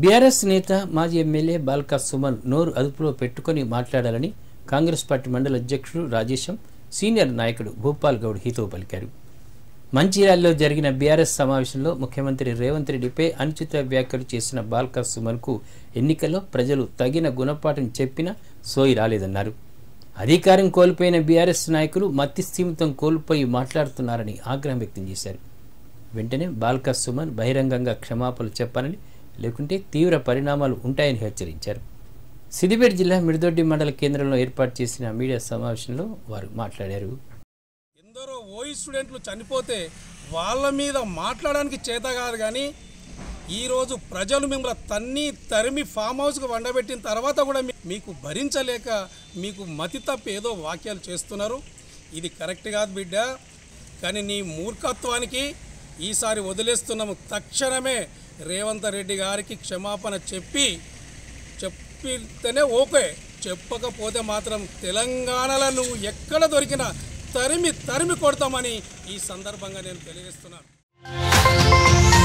BRS నేత మాజీ MLA Balka Suman నోరు అదుపులో పెట్టుకొని మాట్లాడాలని కాంగ్రెస్ పార్టీ మండల అధ్యక్షుడు రాజేశం సీనియర్ నాయకుడు భూపాల్ గౌడ్ హితవు పలికారు మంచిర్యాలలో జరిగిన బీఆర్ఎస్ సమావేశంలో ముఖ్యమంత్రి రేవంత్ రెడ్డిపై అనుచిత వ్యాఖ్యలు చేసిన బాల్కా సుమన్కు ఎన్నికల్లో ప్రజలు తగిన గుణపాఠం చెప్పినా సోయి రాలేదన్నారు అధికారం కోల్పోయిన బీఆర్ఎస్ నాయకులు మతిస్థీమితం కోల్పోయి మాట్లాడుతున్నారని ఆగ్రహం వ్యక్తం చేశారు వెంటనే బాల్కా సుమన్ బహిరంగంగా క్షమాపణలు చెప్పాలని లేకుంటే తీవ్ర పరిణామాలు ఉంటాయని హెచ్చరించారు సిద్దిపేట జిల్లా మిడిదొడ్డి మండల కేంద్రంలో ఏర్పాటు చేసిన మీడియా సమావేశంలో వారు మాట్లాడారు ఎందరో ఓయి స్టూడెంట్లు చనిపోతే వాళ్ళ మీద మాట్లాడడానికి చేత కాదు కానీ ఈరోజు ప్రజలు మిమ్మల్ని తన్ని తరిమి ఫామ్ హౌస్కి వండబెట్టిన తర్వాత కూడా మీ- మీకు భరించలేక మీకు మతి తప్పి ఏదో వాక్యాలు చేస్తున్నారు ఇది కరెక్ట్ కాదు బిడ్డ కానీ నీ మూర్ఖత్వానికి ఈసారి వదిలేస్తున్నాము తక్షణమే రేవంత్ రెడ్డి గారికి క్షమాపణ చెప్పి చెప్పితేనే ఓకే చెప్పకపోతే మాత్రం తెలంగాణలో నువ్వు ఎక్కడ దొరికినా తరిమి తరిమి కొడతామని ఈ సందర్భంగా నేను తెలియజేస్తున్నాను